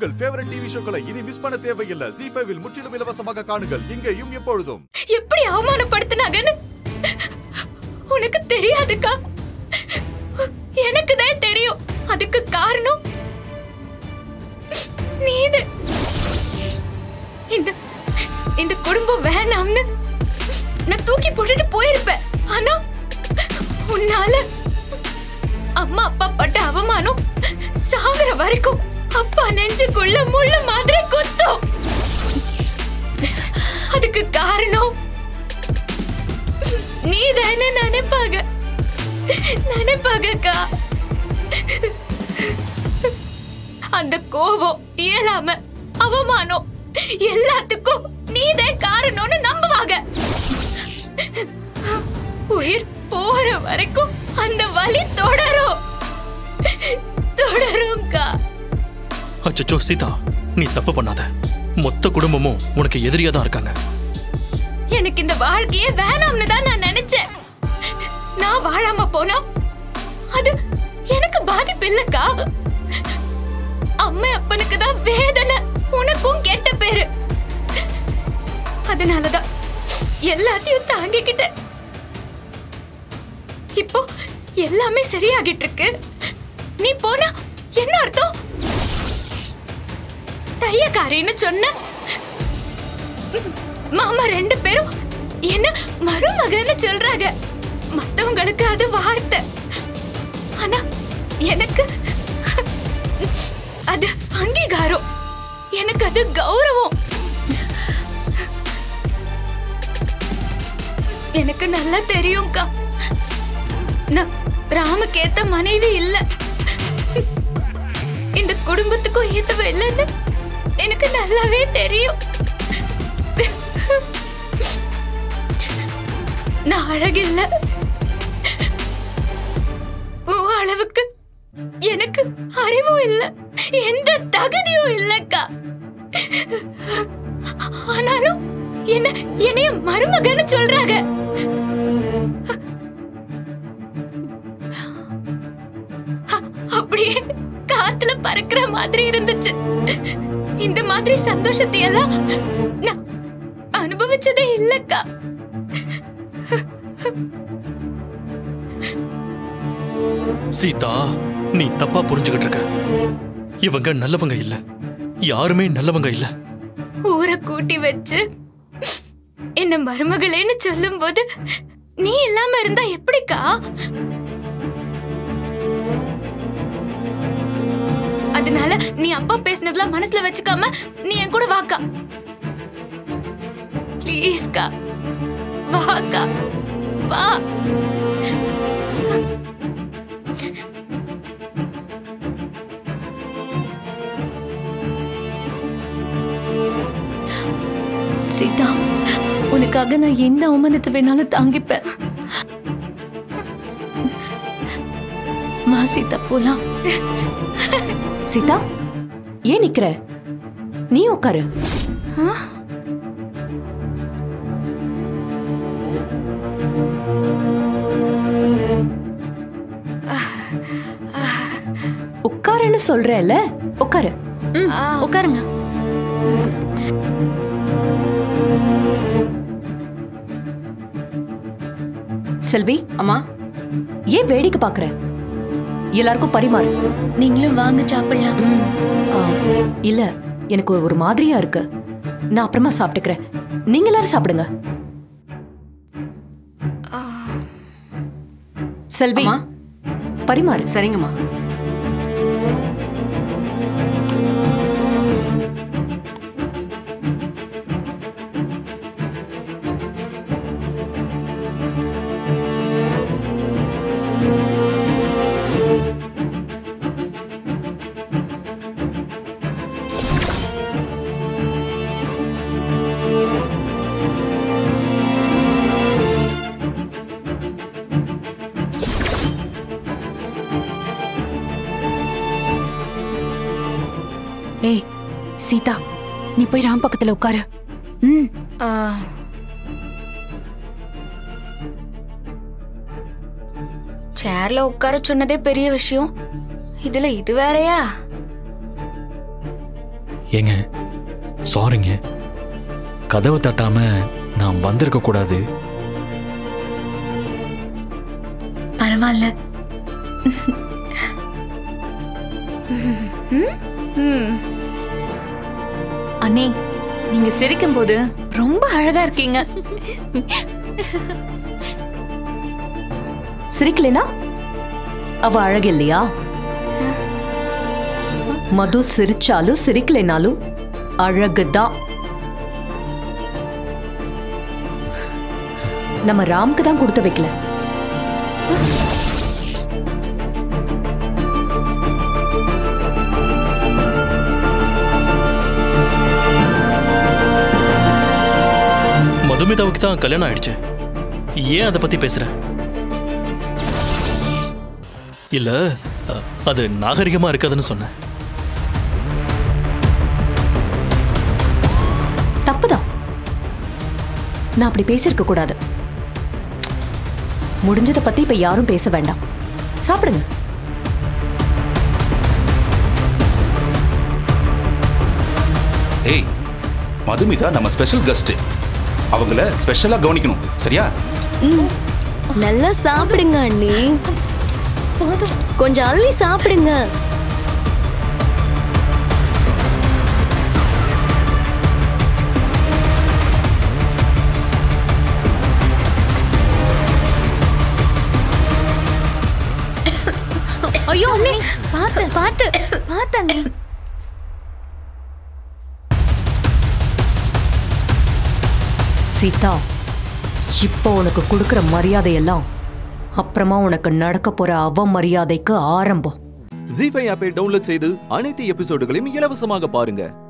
உங்கள் favourite TV ஷோக்களை இனி miss பண்ண தேவையில்லை ஜி ஃபைவில் முற்றிலும் இலவசமாக காணுங்கள் இங்கேயும் எப்பொழுதும் எப்படி அவமானப்படுத்தினாங்கன்னு உனக்கு தெரியாதுக்கா எனக்கு தான் தெரியும் அதுக்கு காரணம் நீது இந்த இந்த குடும்பம் வேணாம்னு நான் தூக்கி போட்டுட்டு போயிருப்பேன் ஆனா உன்னால அம்மா அப்பா பட்ட அவமானம் சாகுற வரைக்கும் அப்பா நெஞ்சுக்குள்ள முள்ளு மாதிரி குத்தும் அதுக்கு காரணம் நீ தானே நினைப்பாங்க நினைப்பாங்கக்கா அந்த கோபம் இயலாம அவமானம் எல்லாத்துக்கும் நீதான் காரணம்னு நம்புவாங்க உயிர் போற வரைக்கும் அந்த வலி தொடரும் தொடரும்க்கா அச்சச்சோ சீதா நீ தப்பு பண்ணாத மொத்த குடும்பமும் உனக்கு எதிரியா தான் இருக்காங்க எனக்கு இந்த வாழ்க்கையே வேணாம்னு தான் நான் நினைச்சேன் நான் வாழாம போனா அது எனக்கு பாதிப்பு இல்லக்கா அம்மா அப்பனுக்கு தான் வேதனை உனக்கும் கெட்ட பேரு அதனாலதான் எல்லாத்தையும் தாங்கிக்கிட்டேன் இப்போ எல்லாமே சரியாகிட்டு இருக்கு நீ போனா என்ன அர்த்தம் தையக்காரின்னு சொன்ன மாமா ரெண்டு பேரும் என்ன மருமகன்னு சொல்றாங்க மத்தவங்களுக்கு அது வார்த்தை ஆனா எனக்கு அது அங்கீகாரம் எனக்கு அது கௌரவம் எனக்கு நல்லா தெரியும்க்கா நான் ராமுக்கு ஏத்த மனைவி இல்ல இந்த குடும்பத்துக்கும் ஏத்தவ இல்லைன்னு எனக்கு நல்லாவே தெரியும் நான் அழகில்ல உன் அளவுக்கு எனக்கு அறிவும் இல்ல எந்த தகுதியும் இல்லக்கா ஆனாலும் என்ன என்னைய மருமகன்னு சொல்றாங்க அ- அப்படியே காத்துல பறக்கிற மாதிரி இருந்துச்சு இந்த மாதிரி சந்தோஷத்தை எல்லாம் நான் அனுபவிச்சதே இல்லக்கா சீதா நீ தப்பா புரிஞ்சுகிட்டு இருக்க இவங்க நல்லவங்க இல்ல யாருமே நல்லவங்க இல்ல ஊரை கூட்டி வச்சு என்ன மருமகளேன்னு சொல்லும்போது நீ இல்லாம இருந்தா எப்படிக்கா அதனால நீ அப்பா பேசினதெல்லாம் மனசுல வச்சுக்காம நீ என் கூட வாக்கா ப்ளீஸ்க்கா வாக்கா வா சீதா உனக்காக நான் எந்த அவமானத்தை வேணாலும் தாங்கிப்பேன் வா சீதா போலாம் சீதா ஏன் நிக்கிற நீ உட்காரு உட்காருன்னு சொல்றேன்ல உட்காரு ம், உட்காருங்க செல்வி அம்மா ஏன் வேடிக்கை பாக்குற எல்லாருக்கும் பரிமாறு நீங்களும் வாங்க சாப்பிடலாம் ம், ஆ, இல்ல எனக்கு ஒரு மாதிரியா இருக்கு நான் அப்புறமா சாப்பிட்டுக்கிறேன் நீங்க எல்லாரும் சாப்பிடுங்க செல்வி பரிமாறு சரிங்கம்மா ஏய் சீதா நீ போய் ராம் பக்கத்துல உட்காரு ம் ஆ, சேர்ல உட்கார சொன்னதே பெரிய விஷயம் இதுல இது வேறயா ஏங்க சாரிங்க கதவை தட்டாம நான் வந்திருக்க கூடாது பரவாயில்ல ம் அண்ணே நீங்க சிரிக்கும் போது ரொம்ப அழகா இருக்கீங்க சிரிக்கலைனா அவ அழகு இல்லையா மது சிரிச்சாலும் சிரிக்கலைனாலும் அழகுதான் நம்ம ராம்க்கு தான் கொடுத்து வைக்கல மதுமிதாவுக்கு தான் கல்யாணம் ஆயிடுச்சு ஏன் அதை பத்தி பேசுற இல்ல அ, அது நாகரிகமா இருக்காதுன்னு சொன்னேன் தப்புதான் நான் அப்படி பேசியிருக்க கூடாது முடிஞ்சதை பத்தி இப்ப யாரும் பேச வேண்டாம் சாப்பிடுங்க ஏய் மதுமிதா நம்ம ஸ்பெஷல் கெஸ்ட் அவங்கள ஸ்பெஷலா கவனிக்கணும் சரியா நல்லா சாப்பிடுங்க அண்ணி கொஞ்சம் அள்ளி சாப்பிடுங்க ஐயோ அண்ணே பார்த்து பார்த்து பார்த்து அண்ணே சீதா இப்போ உனக்கு கொடுக்குற மரியாதையெல்லாம் அப்புறமா உனக்கு நடக்க போற அவமரியாதைக்கு ஆரம்பம் ஜி ஃபைவ் ஆப்பை டவுன்லோட் செய்து அனைத்து எபிசோடுகளையும் இலவசமாக பாருங்க